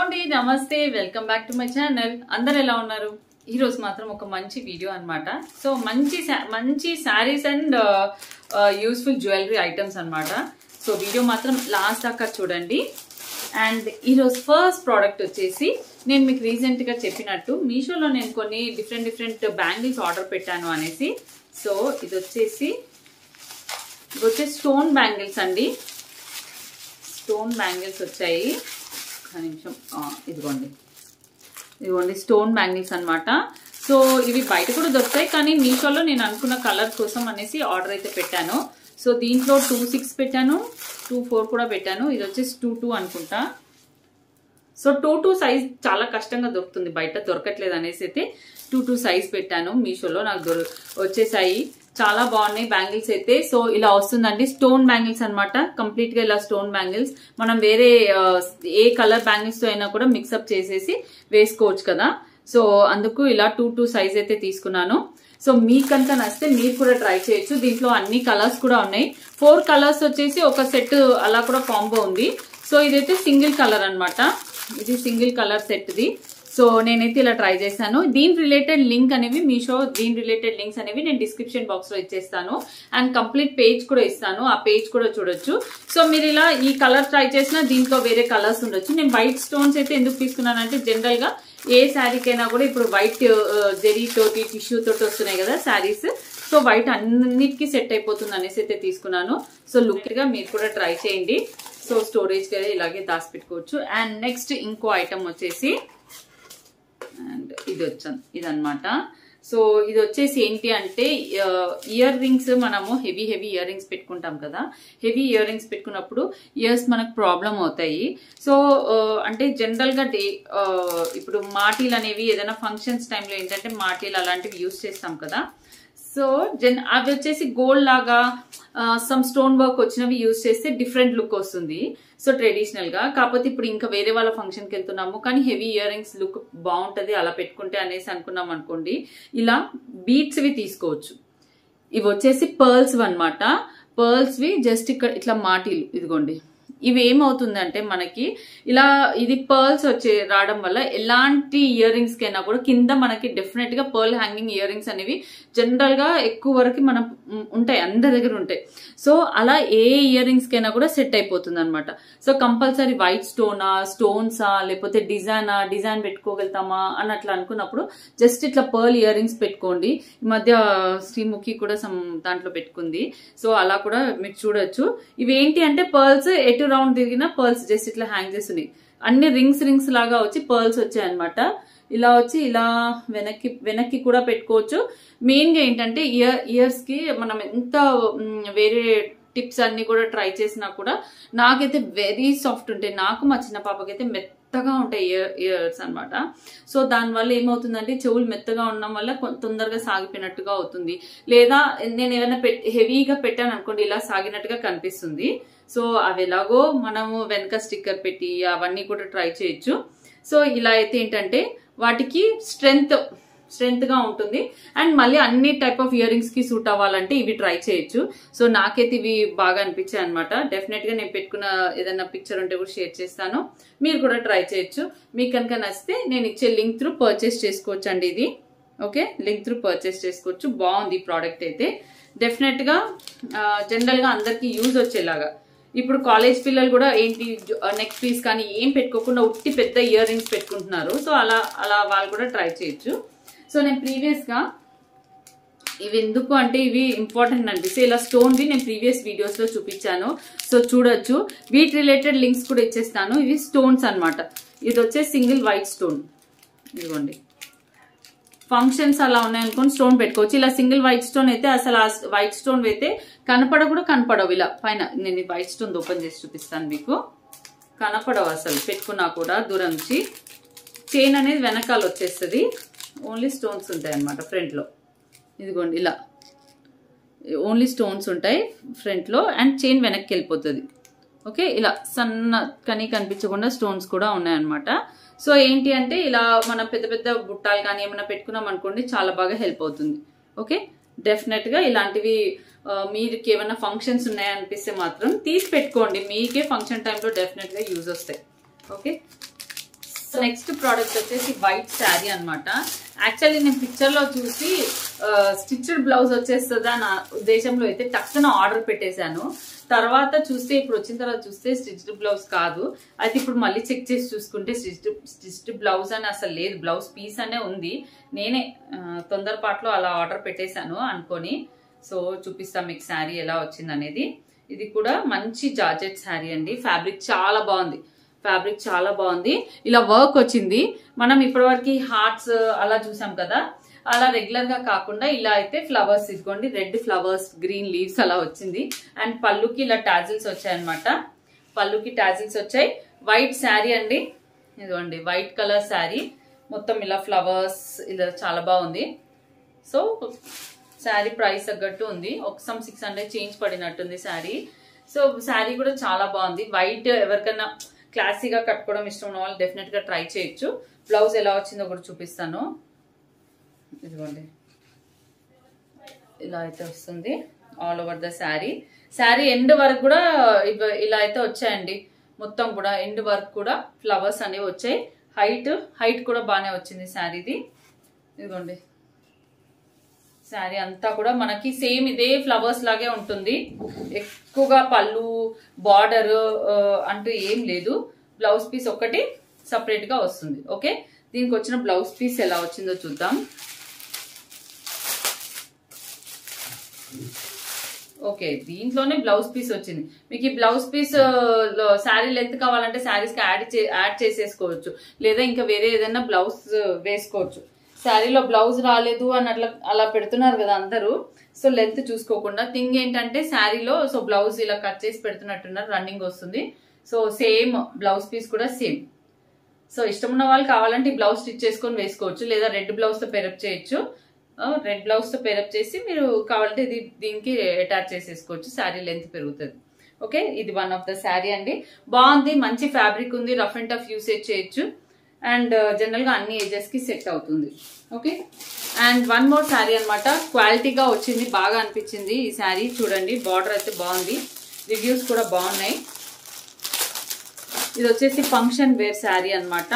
అండి నమస్తే welcome back to my channel అందరు ఎలా ఉన్నారు ఈ రోజు మాత్రం ఒక మంచి వీడియో అన్నమాట సో మంచి శా- మంచి saris and useful jewellery items అన్నమాట సో వీడియో మాత్రం లాస్ట్ దాకా చూడండి అండ్ ఈరోజు ఫస్ట్ ప్రోడక్ట్ వచ్చేసి నేను మీకు రీసెంట్గా చెప్పినట్టు మీషోలో నేను కొన్ని డిఫరెంట్ డిఫరెంట్ బ్యాంగిల్స్ ఆర్డర్ పెట్టాను అనేసి సో ఇది వచ్చేసి ఇది వచ్చేసి స్టోన్ బ్యాంగిల్స్ అండి స్టోన్ బ్యాంగిల్స్ వచ్చాయి ఒక నిమిషం ఆ, ఇదిగోండి ఇదిగోండి స్టోన్ బ్యాంగిల్స్ అన్నమాట సో ఇవి బయట కూడా దొరుకుతాయి కానీ మీషోలో నేను అనుకున్న కలర్ కోసం అనేసి ఆర్డర్ అయితే పెట్టాను సో దీంట్లో టూ సిక్స్ పెట్టాను టూ ఫోర్ కూడా పెట్టాను ఇది వచ్చేసి టూ టూ అనుకుంటా సో టూ టూ సైజ్ చాలా కష్టంగా దొరుకుతుంది బయట దొరకట్లేదు అనేసి అయితే టూ టూ సైజ్ పెట్టాను మీషోలో నాకు దొర వచ్చేసాయి చాలా బాగున్నాయి బ్యాంగిల్స్ అయితే సో ఇలా వస్తుందండి స్టోన్ బ్యాంగిల్స్ అనమాట కంప్లీట్ గా ఇలా స్టోన్ బ్యాంగిల్స్ మనం వేరే ఆ, ఏ కలర్ బ్యాంగిల్స్ తో అయినా కూడా మిక్సప్ చేసేసి వేసుకోవచ్చు కదా సో అందుకు ఇలా టూ టూ సైజ్ అయితే తీసుకున్నాను సో మీకు కనుక నచ్చితే మీరు కూడా ట్రై చేయొచ్చు దీంట్లో అన్ని కలర్స్ కూడా ఉన్నాయి ఫోర్ కలర్స్ వచ్చేసి ఒక సెట్ అలా కూడా కాంబో ఉంది సో ఇదైతే సింగిల్ కలర్ అన్నమాట ఇది సింగిల్ కలర్ సెట్ ది సో నేనైతే ఇలా ట్రై చేశాను దీని రిలేటెడ్ లింక్ అనేవి మీషో దీని రిలేటెడ్ లింక్స్ అనేవి నేను డిస్క్రిప్షన్ బాక్స్ లో ఇచ్చేస్తాను అండ్ కంప్లీట్ పేజ్ కూడా ఇస్తాను ఆ పేజ్ కూడా చూడొచ్చు సో మీరు ఇలా ఈ కలర్ ట్రై చేసినా దీంట్లో వేరే కలర్స్ ఉండొచ్చు నేను వైట్ స్టోన్స్ అయితే ఎందుకు తీసుకున్నానంటే జనరల్ గా ఏ శారీకైనా కూడా ఇప్పుడు వైట్ జెరీ తోటి టిష్యూ తోటి వస్తున్నాయి కదా శారీస్ సో వైట్ అన్నిటికీ సెట్ అయిపోతుంది అనేసి అయితే తీసుకున్నాను సో లుక్ గా మీరు కూడా ట్రై చేయండి సో స్టోరేజ్ గా ఇలాగే దాచిపెట్టుకోవచ్చు అండ్ నెక్స్ట్ ఇంకో ఐటమ్ వచ్చేసి అండ్ ఇది వచ్చాను ఇదన్నమాట సో ఇది వచ్చేసి ఏంటి అంటే ఇయర్ రింగ్స్ మనము హెవీ హెవీ ఇయర్ రింగ్స్ పెట్టుకుంటాం కదా హెవీ ఇయర్ రింగ్స్ పెట్టుకున్నప్పుడు ఇయర్స్ మనకు ప్రాబ్లం అవుతాయి సో అంటే జనరల్ గా డే ఆ, ఇప్పుడు మాటీలు అనేవి ఏదైనా ఫంక్షన్స్ టైంలో ఏంటంటే మాటీలు అలాంటివి యూస్ చేస్తాం కదా సో జన్ అవి వచ్చేసి గోల్డ్ లాగా సమ్ స్టోన్ వర్క్ వచ్చినవి యూస్ చేస్తే డిఫరెంట్ లుక్ వస్తుంది సో ట్రెడిషనల్ గా కాకపోతే ఇప్పుడు ఇంకా వేరే వాళ్ళ ఫంక్షన్కి వెళ్తున్నాము కానీ హెవీ ఇయర్ రింగ్స్ లుక్ బాగుంటది అలా పెట్టుకుంటే అనేసి అనుకున్నాం అనుకోండి ఇలా బీట్స్ వి తీసుకోవచ్చు ఇవి వచ్చేసి పర్ల్స్ అన్నమాట పర్ల్స్ వి జస్ట్ ఇక్కడ ఇట్లా మాటీలు ఇదిగోండి ఇవి ఏమవుతుందంటే మనకి ఇలా ఇది పర్ల్స్ వచ్చే రావడం వల్ల ఎలాంటి ఇయర్ రింగ్స్ కైనా కూడా కింద మనకి డెఫినెట్ గా పర్ల్ హ్యాంగింగ్ ఇయర్ రింగ్స్ అనేవి జనరల్ గా ఎక్కువ వరకు మనం ఉం, ఉంటాయి అందరి దగ్గర ఉంటాయి సో అలా ఏ ఇయర్ రింగ్స్ కైనా కూడా సెట్ అయిపోతుంది అనమాట సో కంపల్సరీ వైట్ స్టోనా స్టోన్సా లేకపోతే డిజైనా డిజైన్ పెట్టుకోగలుగుతామా అని అట్లా అనుకున్నప్పుడు జస్ట్ ఇట్లా పర్ల్ ఇయర్ రింగ్స్ పెట్టుకోండి ఈ మధ్య శ్రీముఖి కూడా సమ్ దాంట్లో పెట్టుకుంది సో అలా కూడా మీరు చూడొచ్చు ఇవి ఏంటి అంటే పర్ల్స్ ఎటు రౌండ్ తిరిగినా పర్ల్స్ జస్ట్ ఇట్లా హ్యాంగ్ చేస్తున్నాయి అన్ని రింగ్స్ రింగ్స్ లాగా వచ్చి పర్ల్స్ వచ్చాయి అనమాట ఇలా వచ్చి ఇలా వెనక్కి వెనక్కి కూడా పెట్టుకోవచ్చు మెయిన్ గా ఏంటంటే ఇయర్ ఇయర్స్ కి మనం ఎంత మ్, వేరే టిప్స్ అన్ని కూడా ట్రై చేసినా కూడా నాకైతే వెరీ సాఫ్ట్ ఉంటాయి నాకు మా చిన్న పాపకైతే మెత్తగా ఉంటాయి ఇయర్ ఇయర్స్ అనమాట సో దానివల్ల ఏమవుతుందంటే చెవులు మెత్తగా ఉండడం వల్ల కొ- తొందరగా సాగిపోయినట్టుగా అవుతుంది లేదా నేను ఏమైనా పెట్ హెవీగా పెట్టాను అనుకోండి ఇలా సాగినట్టుగా కనిపిస్తుంది సో అవి ఎలాగో మనము వెనక స్టిక్కర్ పెట్టి అవన్నీ కూడా ట్రై చేయొచ్చు సో ఇలా అయితే ఏంటంటే వాటికి స్ట్రెంగ్త్ స్ట్రెంగ్త్ గా ఉంటుంది అండ్ మళ్ళీ అన్ని టైప్ ఆఫ్ ఇయర్ రింగ్స్ కి సూట్ అవ్వాలంటే ఇవి ట్రై చేయొచ్చు సో నాకైతే ఇవి బాగా అనిపించాయి అనమాట డెఫినెట్ గా నేను పెట్టుకున్న ఏదైనా పిక్చర్ ఉంటే కూడా షేర్ చేస్తాను మీరు కూడా ట్రై చేయొచ్చు మీకు కనుక నచ్చితే నేను ఇచ్చే లింక్ త్రూ పర్చేస్ చేసుకోవచ్చు అండి ఇది ఓకే లింక్ త్రూ పర్చేస్ చేసుకోవచ్చు బాగుంది ఈ ప్రోడక్ట్ అయితే డెఫినెట్ గా జనరల్ గా అందరికి యూజ్ వచ్చేలాగా ఇప్పుడు కాలేజ్ పిల్లలు కూడా ఏంటి నెక్ పీస్ కానీ ఏం పెట్టుకోకుండా ఉట్టి పెద్ద ఇయర్ రింగ్స్ పెట్టుకుంటున్నారు సో అలా అలా వాళ్ళు కూడా ట్రై చేయొచ్చు సో నేను ప్రీవియస్ గా ఇవి ఎందుకు అంటే ఇవి ఇంపార్టెంట్ అనిపిస్తే ఇలా స్టోన్ వి నేను ప్రీవియస్ వీడియోస్ లో చూపించాను సో చూడొచ్చు వీటి రిలేటెడ్ లింక్స్ కూడా ఇచ్చేస్తాను ఇవి స్టోన్స్ అన్నమాట ఇది వచ్చే సింగిల్ వైట్ స్టోన్ ఇదిగోండి ఫంక్షన్స్ అలా ఉన్నాయనుకోని స్టోన్ పెట్టుకోవచ్చు ఇలా సింగిల్ వైట్ స్టోన్ అయితే అసలు ఆ వైట్ స్టోన్ అయితే కనపడ కూడా కనపడవు ఇలా పైన నేను వైట్ స్టోన్ ఓపెన్ చేసి చూపిస్తాను మీకు కనపడవు అసలు పెట్టుకున్నా కూడా దూరం నుంచి చైన్ అనేది వెనకాల వచ్చేస్తుంది ఓన్లీ స్టోన్స్ ఉంటాయి అన్నమాట ఫ్రంట్లో ఇదిగోండి ఇలా ఓన్లీ స్టోన్స్ ఉంటాయి ఫ్రంట్లో అండ్ చైన్ వెనక్కి వెళ్ళిపోతుంది ఓకే ఇలా సన్న కని కనిపించకుండా స్టోన్స్ కూడా ఉన్నాయన్నమాట సో ఏంటి అంటే ఇలా మనం పెద్ద పెద్ద బుట్టాలు కానీ ఏమైనా పెట్టుకున్నాం అనుకోండి చాలా బాగా హెల్ప్ అవుతుంది ఓకే డెఫినెట్ గా ఇలాంటివి ఆ, మీకు ఏమైనా ఫంక్షన్స్ ఉన్నాయనిపిస్తే మాత్రం తీసి పెట్టుకోండి మీకే ఫంక్షన్ టైంలో డెఫినెట్ గా యూజ్ వస్తాయి ఓకే నెక్స్ట్ ప్రోడక్ట్ వచ్చేసి వైట్ శారీ అనమాట యాక్చువల్లీ నేను పిక్చర్ లో చూసి స్టిచ్డ్ బ్లౌజ్ వచ్చేస్తుందా నా ఉద్దేశంలో అయితే టక్కున ఆర్డర్ పెట్టేశాను తర్వాత చూస్తే ఇప్పుడు వచ్చిన తర్వాత చూస్తే స్టిచ్డ్ బ్లౌజ్ కాదు అయితే ఇప్పుడు మళ్ళీ చెక్ చేసి చూసుకుంటే స్టిచ్డ్ స్టిచ్డ్ బ్లౌజ్ అని అసలు లేదు బ్లౌజ్ పీస్ అనే ఉంది నేనే ఆ, తొందరపాట్లో అలా ఆర్డర్ పెట్టేశాను అనుకొని సో చూపిస్తాం మీకు శారీ ఎలా వచ్చింది అనేది ఇది కూడా మంచి జార్జెట్ శారీ అండి ఫ్యాబ్రిక్ చాలా బాగుంది ఫ్యాబ్రిక్ చాలా బాగుంది ఇలా వర్క్ వచ్చింది మనం ఇప్పటివరకు హార్ట్స్ అలా చూసాం కదా అలా రెగ్యులర్ గా కాకుండా ఇలా అయితే ఫ్లవర్స్ ఇదిగోండి రెడ్ ఫ్లవర్స్ గ్రీన్ లీవ్స్ అలా వచ్చింది అండ్ పళ్ళుకి ఇలా టాజిల్స్ వచ్చాయన్నమాట పళ్ళుకి టాజిల్స్ వచ్చాయి వైట్ శారీ అండి ఇదిగోండి వైట్ కలర్ శారీ మొత్తం ఇలా ఫ్లవర్స్ ఇలా చాలా బాగుంది సో శారీ ప్రైస్ తగ్గట్టు ఉంది ఒక సమ్ సిక్స్ హండ్రెడ్ చేంజ్ పడినట్టుంది శారీ సో శారీ కూడా చాలా బాగుంది వైట్ ఎవరికైనా క్లాసీగా కట్టుకోవడం ఇష్టం ఉన్న వాళ్ళు డెఫినెట్ గా ట్రై చేయొచ్చు బ్లౌజ్ ఎలా వచ్చిందో కూడా చూపిస్తాను ఇదిగోండి ఇలా అయితే వస్తుంది all over the sari sari end వరకు కూడా ఇవ- ఇలా అయితే వచ్చాయండి మొత్తం కూడా ఎండ్ వరకు కూడా ఫ్లవర్స్ అనేవి వచ్చాయి హైట్ హైట్ కూడా బాగానే వచ్చింది శారీది ఇదిగోండి శారీ అంతా కూడా మనకి సేమ్ ఇదే ఫ్లవర్స్ లాగే ఉంటుంది ఎక్కువగా పళ్ళు బార్డర్ అంటూ ఏం లేదు బ్లౌజ్ పీస్ ఒకటి సపరేట్ గా వస్తుంది ఓకే దీనికి వచ్చిన బ్లౌజ్ పీస్ ఎలా వచ్చిందో చూద్దాం ఓకే దీంట్లోనే బ్లౌజ్ పీస్ వచ్చింది మీకు ఈ బ్లౌజ్ పీస్ లో శారీ లెంత్ కావాలంటే శారీస్ కి యాడ్ చే యాడ్ చేసేసుకోవచ్చు లేదా ఇంకా వేరే ఏదైనా బ్లౌజ్ వేసుకోవచ్చు శారీలో బ్లౌజ్ రాలేదు అని అట్లా అలా పెడుతున్నారు కదా అందరూ సో లెంత్ చూసుకోకుండా థింగ్ ఏంటంటే శారీలో సో బ్లౌజ్ ఇలా కట్ చేసి పెడుతున్నట్టున్నారు రన్నింగ్ వస్తుంది సో సేమ్ బ్లౌజ్ పీస్ కూడా సేమ్ సో ఇష్టం ఉన్న వాళ్ళు కావాలంటే ఈ బ్లౌజ్ స్టిచ్ చేసుకొని వేసుకోవచ్చు లేదా రెడ్ బ్లౌజ్ తో పెరప్ చేయొచ్చు రెడ్ బ్లౌజ్ తో పెరప్ చేసి మీరు కావాలంటే ఇది దీనికి అటాచ్ చేసేసుకోవచ్చు శారీ లెంత్ పెరుగుతుంది ఓకే ఇది వన్ ఆఫ్ ద శారీ అండి బాగుంది మంచి ఫ్యాబ్రిక్ ఉంది రఫ్ అండ్ టఫ్ యూసేజ్ చేయొచ్చు అండ్ జనరల్ గా అన్ని ఏజెస్ కి సెట్ అవుతుంది okay and one more sari అన్నమాట క్వాలిటీగా వచ్చింది బాగా అనిపించింది ఈ శారీ చూడండి బార్డర్ అయితే బాగుంది రివ్యూస్ కూడా బాగున్నాయి ఇది వచ్చేసి ఫంక్షన్ వేర్ శారీ అనమాట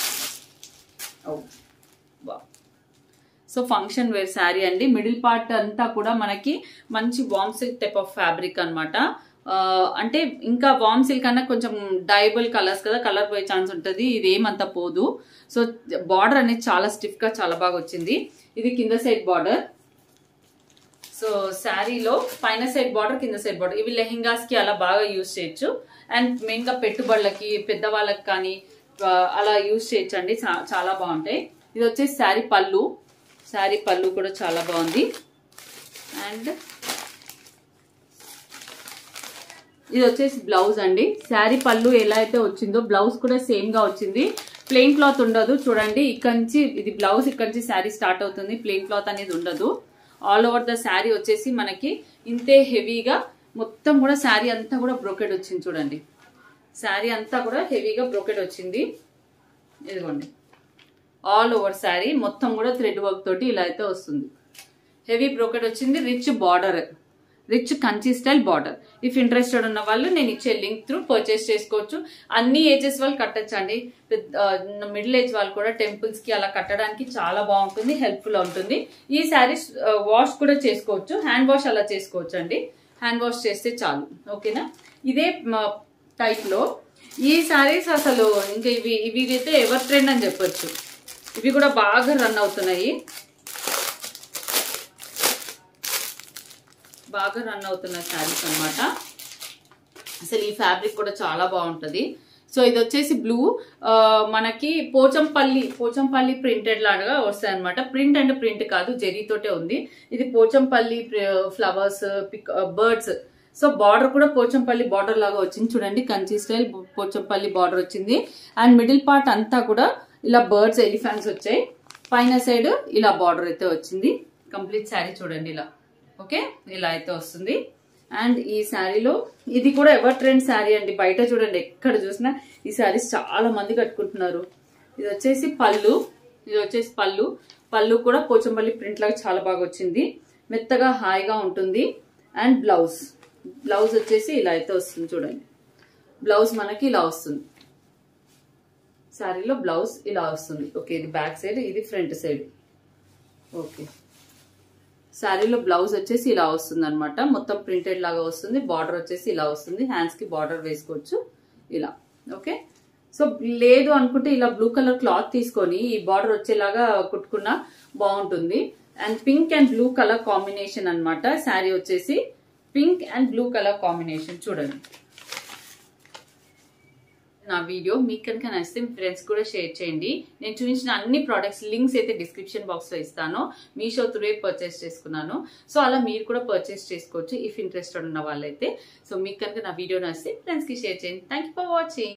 సో ఫంక్షన్ వేర్ శారీ అండి మిడిల్ పార్ట్ అంతా కూడా మనకి మంచి warm silk type of fabric అనమాట అంటే ఇంకా వామ్ సిల్క్ అన్నా కొంచెం డైబుల్ కలర్స్ కదా కలర్ పోయే ఛాన్స్ ఉంటుంది ఇది ఏమంతా పోదు సో బార్డర్ అనేది చాలా స్టిఫ్ గా చాలా బాగా వచ్చింది ఇది కింద సైడ్ బార్డర్ సో శారీలో పైన సైడ్ బార్డర్ కింద సైడ్ బార్డర్ ఇవి లెహెంగాస్ కి అలా బాగా యూజ్ చేయొచ్చు అండ్ మెయిన్ గా పెట్టుబడులకి పెద్దవాళ్ళకి కానీ ఆ, అలా యూజ్ చేయొచ్చండి చా- చాలా బాగుంటాయి ఇది వచ్చేసి శారీ పళ్ళు శారీ పళ్ళు కూడా చాలా బాగుంది అండ్ ఇది వచ్చేసి బ్లౌజ్ అండి శారీ పళ్ళు ఎలా అయితే వచ్చిందో బ్లౌజ్ కూడా సేమ్ గా వచ్చింది ప్లెయిన్ క్లాత్ ఉండదు చూడండి ఇక్కడ నుంచి ఇది బ్లౌజ్ ఇక్కడ నుంచి శారీ స్టార్ట్ అవుతుంది ప్లెయిన్ క్లాత్ అనేది ఉండదు ఆల్ ఓవర్ ద శారీ వచ్చేసి మనకి ఇంతే హెవీగా మొత్తం కూడా శారీ అంతా కూడా బ్రోకెడ్ వచ్చింది చూడండి శారీ అంతా కూడా హెవీగా బ్రోకెడ్ వచ్చింది ఇదిగోండి ఆల్ ఓవర్ శారీ మొత్తం కూడా థ్రెడ్ వర్క్ తోటి ఇలా అయితే వస్తుంది హెవీ బ్రోకెడ్ వచ్చింది rich border rich Kanchi style border if interested ఉన్న వాళ్ళు నేను ఇచ్చే లింక్ త్రూ పర్చేస్ చేసుకోవచ్చు అన్ని ఏజెస్ వాళ్ళు కట్టచ్చండి మిడిల్ ఏజ్ వాళ్ళు కూడా టెంపుల్స్ కి అలా కట్టడానికి చాలా బాగుంటుంది హెల్ప్ఫుల్ ఉంటుంది ఈ శారీస్ వాష్ కూడా చేసుకోవచ్చు హ్యాండ్ వాష్ అలా చేసుకోవచ్చు అండి హ్యాండ్ వాష్ చేస్తే చాలు ఓకేనా ఇదే టైప్ లో ఈ శారీస్ అసలు ఇంకా ఇవి ఇవి అయితే ఎవర్ ట్రెండ్ అని చెప్పొచ్చు ఇవి కూడా బాగా రన్ అవుతున్నాయి బాగా రన్ అవుతున్న శారీస్ అన్నమాట అసలు ఈ ఫ్యాబ్రిక్ కూడా చాలా బాగుంటది సో ఇది వచ్చేసి బ్లూ మనకి పోచంపల్లి పోచంపల్లి ప్రింటెడ్ లాగా వస్తాయి అనమాట ప్రింట్ అండ్ ప్రింట్ కాదు జరీతోటే ఉంది ఇది Pochampally flowers pick birds so border కూడా పోచంపల్లి బార్డర్ లాగా వచ్చింది చూడండి కంచి స్టైల్ పోచంపల్లి బార్డర్ వచ్చింది అండ్ మిడిల్ పార్ట్ అంతా కూడా ఇలా బర్డ్స్ ఎలిఫెంట్స్ వచ్చాయి పైన సైడ్ ఇలా బార్డర్ అయితే వచ్చింది కంప్లీట్ శారీ చూడండి ఇలా ఓకే ఇలా అయితే వస్తుంది అండ్ ఈ శారీలో ఇది కూడా ఎవర్ ట్రెండ్ శారీ అండి బయట చూడండి ఎక్కడ చూసినా ఈ శారీస్ చాలా మంది కట్టుకుంటున్నారు ఇది వచ్చేసి పళ్ళు ఇది వచ్చేసి పళ్ళు పళ్ళు కూడా పోచంపల్లి ప్రింట్ లాగా చాలా బాగా వచ్చింది మెత్తగా హాయిగా ఉంటుంది అండ్ బ్లౌజ్ బ్లౌజ్ వచ్చేసి ఇలా అయితే వస్తుంది చూడండి బ్లౌజ్ మనకి ఇలా వస్తుంది శారీలో బ్లౌజ్ ఇలా వస్తుంది ఓకే ఇది బ్యాక్ సైడ్ ఇది ఫ్రంట్ సైడ్ ఓకే శారీలో బ్లౌజ్ వచ్చేసి ఇలా వస్తుంది అనమాట మొత్తం ప్రింటెడ్ లాగా వస్తుంది బార్డర్ వచ్చేసి ఇలా వస్తుంది హ్యాండ్స్ కి బార్డర్ వేసుకోవచ్చు ఇలా ఓకే సో లేదు అనుకుంటే ఇలా బ్లూ కలర్ క్లాత్ తీసుకొని ఈ బార్డర్ వచ్చేలాగా కుట్టుకున్నా బాగుంటుంది and pink and blue colour combination అన్నమాట శారీ వచ్చేసి pink and blue colour combination చూడండి నా వీడియో మీకు కనుక నచ్చితే మీ ఫ్రెండ్స్ కూడా షేర్ చేయండి నేను చూపించిన అన్ని ప్రోడక్ట్స్ లింక్స్ అయితే డిస్క్రిప్షన్ బాక్స్ లో ఇస్తాను మీషో త్రూ పర్చేస్ చేసుకున్నాను సో అలా మీరు కూడా పర్చేస్ చేసుకోవచ్చు ఇఫ్ ఇంట్రెస్టెడ్ ఉన్న వాళ్ళైతే సో మీకు కనుక నా వీడియో నచ్చితే ఫ్రెండ్స్ కి షేర్ చేయండి థ్యాంక్ యూ ఫర్ వాచింగ్